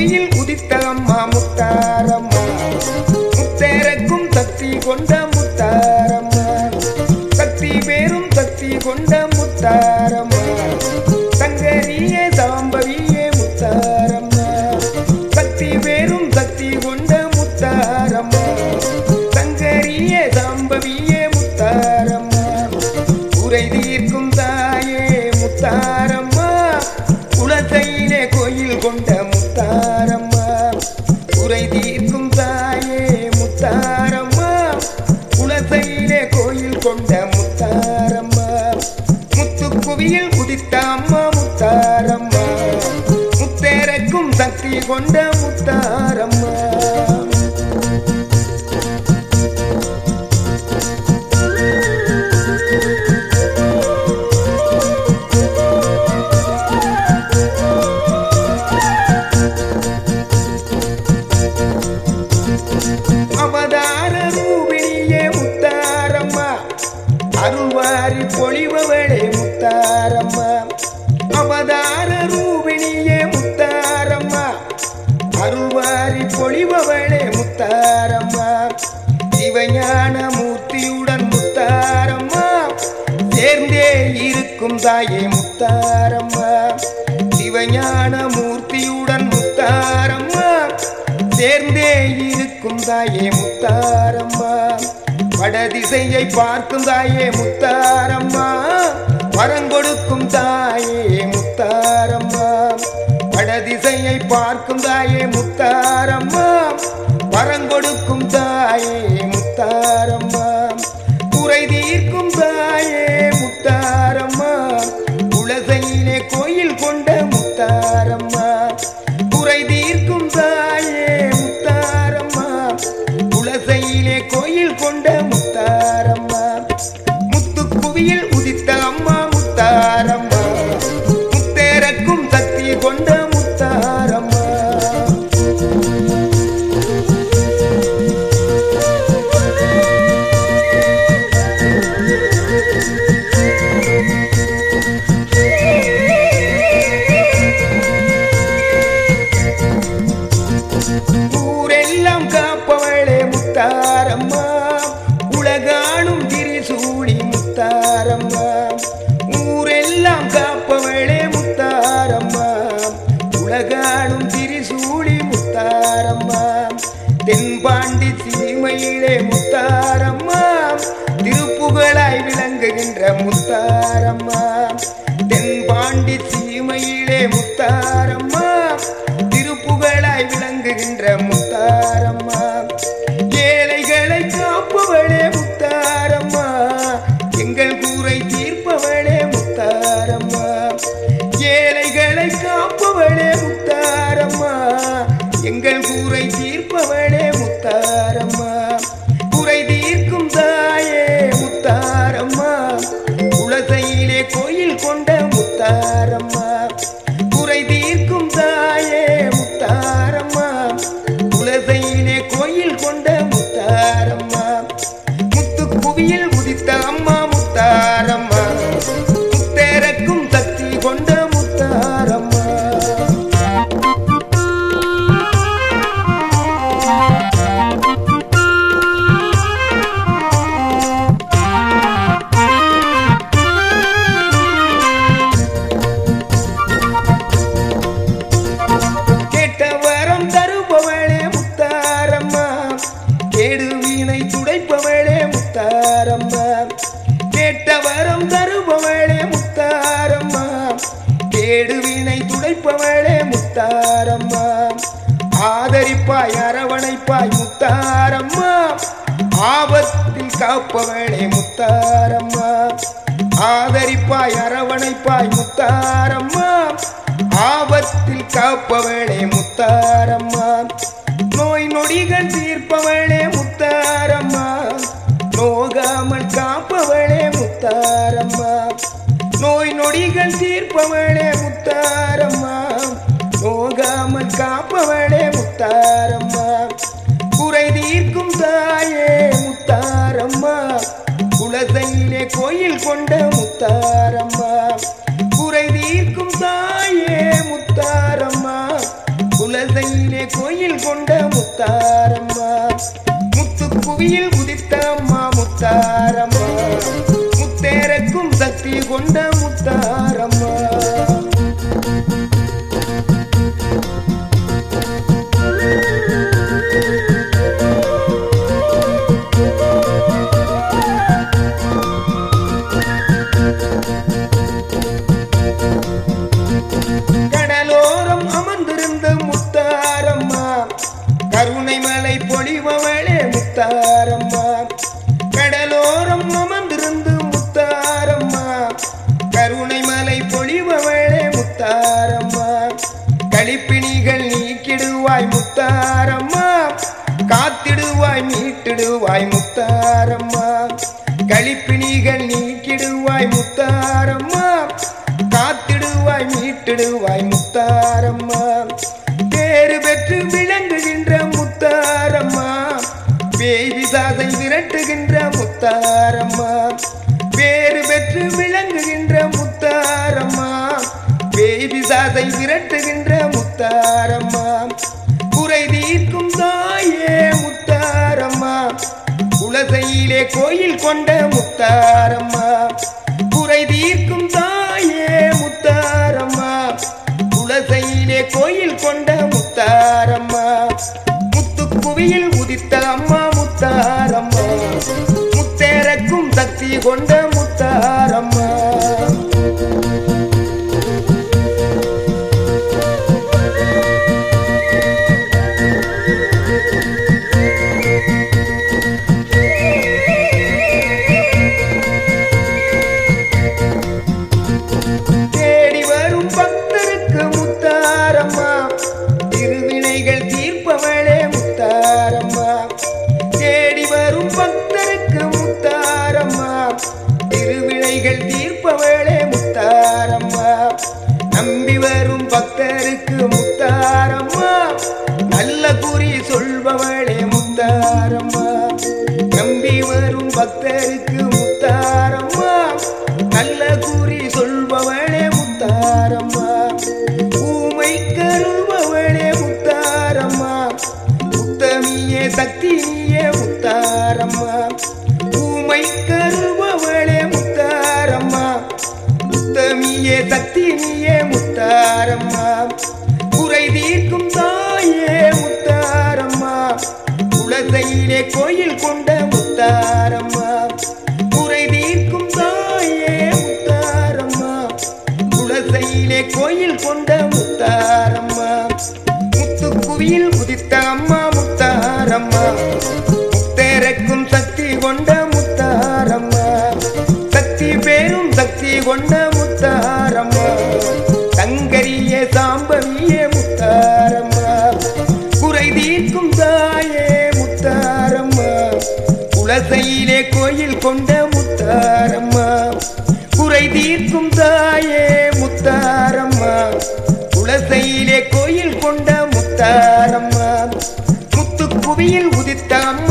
புவியில் உதித்த அம்மா முத்தாரம்மா முத்தேரக்கும் சக்தி கொண்ட முத்தாரம்மா சக்தி பேரும் சக்தி கொண்ட முத்தாரம்மா சங்கரியே சாம்பவியே முத்தாரம்மா சக்தி பேரும் சக்தி கொண்ட முத்தாரம்மா சங்கரியே சாம்பவியே முத்தாரம்மா உரை தீர்க்கும் தாயே முத்தாரம்மா குலத்தையிலே கோயில் கொண்ட முத்தாரம்மா உரை தீர்க்கும் தாயே முத்தாரம்மா குலத்தையிலே கோயில் கொண்ட முத்தாரம்மா முத்துக்குவியில் உதித்த அம்மா முத்தாரம்மா முத்தேரக்கும் சக்தி கொண்ட முத்தாரம்மா அவதார ரூபிணியே முத்தாரம்மா அருள்வாரி பொழிபவளே முத்தாரம்மா அவதார ரூபிணியே முத்தாரம்மா அருள்வாரி பொழிபவளே முத்தாரம்மா சிவஞான மூர்த்தியுடன் முத்தாரம்மா சேர்ந்தே இருக்கும் தாயே முத்தாரம்மா சிவஞான மூர்த்தியுடன் முத்தாரம்மா சேர்ந்தே இருக்கும் தாயே முத்தாரம்மா வடதிசையை பார்க்கும் தாயே முத்தாரம்மா வரங்கொடுக்கும் தாயே முத்தாரம்மா வடதிசையை பார்க்கும் தாயே முத்தாரம்மா வரங்கொடுக்கும் தாயே முத்தாரம்மா குறை தீர்க்கும் தாயே முத்தாரம்மா குலசையிலே கோயில் கொண்ட முத்தாரம்மா குறை தீர்க்கும் தாயே முத்தாரம்மா குலசையிலே கோயில் கொண்ட முத்தாரம்மா முத்துக்குவியில் உதித்த அம்மா முத்தாரம்மா முத்தேரக்கும் சக்தி கொண்ட முத்தாரம்மா ஊரெல்லாம் காப்பவளே முத்தாரம்மா உலகாணும் திரிசூடி முத்தாரம்மா ஊரெல்லாம் காப்பவளே முத்தாரம்மா உலகாணும் திரிசூடி முத்தாரம்மா தென்பாண்டி சீமையிலே முத்தாரம்மா திருப்புகழாய் விளங்குகின்ற முத்தாரம்மா தென்பாண்டி சீமையிலே முத்தாரம்மா திருப்புகழாய் விளங்குகின்ற முத்தாரம்மா ஏழைகளை காப்பவளே முத்தாரம்மா எங்கள் கூரை தீர்ப்பவளே முத்தாரம்மா ஏழைகளை காப்பவளே முத்தாரம்மா எங்கள் கூரை தீர்ப்பவளே முத்தாரம்மா குறை தீர்க்கும் தாயே முத்தாரம்மா குலசையிலே கோயில் கொண்ட முத்தாரம்மா குறை தீர்க்கும் தாயே முத்தாரம்மா குலசையிலே கோயில் கொண்ட முத்தாரம்மா முத்துக்குவியில் உதித்த அம்மா முத்தாரம்மா முத்தேரக்கும் சக்தி கொண்ட முத்தாரம்மா கேட்ட வரம் தருபவளே முத்தாரம்மா கேடு வீணை துடைப்பவளே முத்தாரம்மா கேட்ட வரம் தருபவளே முத்தாரம்மா கேடு வீணை துடைப்பவளே முத்தாரம்மா ஆதரிப்பாய் அரவணைப்பாய் முத்தாரம்மா ஆபத்தில் காப்பவளே முத்தாரம்மா ஆதரிப்பாய் அரவணைப்பாய் முத்தாரம்மா ஆபத்தில் காப்பவளே முத்தாரம்மா நோய் நொடிகள் தீர்ப்பவளே முத்தாரம்மா நோகாமல் காப்பவளே முத்தாரம்மா நோய் நொடிகள் தீர்ப்பவளே முத்தாரம்மா நோகாமல் காப்பவளே முத்தாரம்மா குறை தீர்க்கும் தாயே முத்தாரம்மா குலசையிலே கோயில் கொண்ட முத்தாரம்மா குறை தீர்க்கும் தாயே முத்தாரம்மா குலசையிலே கோயில் கொண்ட முத்தாரம்மா முத்து குவியில் உதித்த அம்மா முத்தாரம்மா முத்தேரக்கும் சக்தி கொண்ட முத்தாரம்மா கடலோரம் அமர்ந்திருந்த முத்தாரம்மா கருணை மலை பொழிபவளே முத்தாரம்மா கடலோரம் அமர்ந்திருந்து முத்தாரம்மா கருணை மலை பொழிபவளே முத்தாரம்மா களிப்பிணிகள் நீக்கிடுவாய் முத்தாரம்மா காத்திடுவாய் மீட்டிடுவாய் முத்தாரம்மா களிப்பிணிகள் நீக்கிடுவாய் முத்தாரம்மா காத்திடுவாய் மீட்டிடுவாய் முத்தாரம்மா பேறு பெற்று விளங்குகின்ற முத்தாரம்மா பேய் சாதை விரட்டுகின்ற முத்தாரம்மா பேறு பெற்று விளங்குகின்ற முத்தாரம்மா பேய் சாதை விரட்டுகின்ற முத்தாரம்மா குறை தீர்க்கும் தாயே முத்தாரம்மா குலசையிலே கோயில் கொண்ட முத்தாரம்மா குறை தீர்க்கும் தாயே முத்தாரம்மா குலசையிலே கோயில் கொண்ட முத்தாரம்மா முத்து குவியில் உதித்த அம்மா முத்தாரம்மா முத்தேரக்கும் சக்தி கொண்ட முத்தாரம்மா தேடி வரும் பக்தருக்கு முத்தாரம்மா திருவினைகள் தீர்ப்பவளே முத்தாரம்மா தேடி வரும் பக்தருக்கு முத்தாரம்மா திருவினைகள் தீர்ப்பவளே முத்தாரம்மா நம்பி வரும் பக்தருக்கு முத்தாரம்மா நல்ல குறி சொல்பவளே முத்தாரம்மா நம்பி வரும் பக்தருக்கு முத்தாரம்மா நல்ல குறி சொல்பவளே முத்தாரம்மா ஊமை கருள்பவளே முத்தாரம்மா உத்தமியே சக்தி நீயே முத்தாரம்மா ஊமை கருள்பவளே முத்தாரம்மா உத்தமியே சக்தி நீயே முத்தாரம்மா குறை தீர்க்கும் தாயே முத்தாரம்மா குலசையிலே கோயில் கொண்ட முத்தாரம்மா குறை தீர்க்கும் தாயே முத்தாரம்மா குலசையிலே கோயில் கொண்ட முத்தாரம்மா முத்து குவியில் உதித்த அம்மா முத்தாரம்மா முத்தேரக்கும் சக்தி கொண்ட முத்தாரம்மா சக்தி பேரும் சக்தி கொண்ட முத்தாரம்மா சங்கரிய சாம்பவியே முத்தாரம்மா குறை தீர்க்கும் தாயே முத்தாரம்மா குலசையிலே கோயில் கொண்ட முத்தாரம்மா குறை தீர்க்கும் தாயே முத்தாரம்மா குலசையிலே கோயில் கொண்ட முத்தாரம்மா முத்து குவியில் உதித்த அம்மா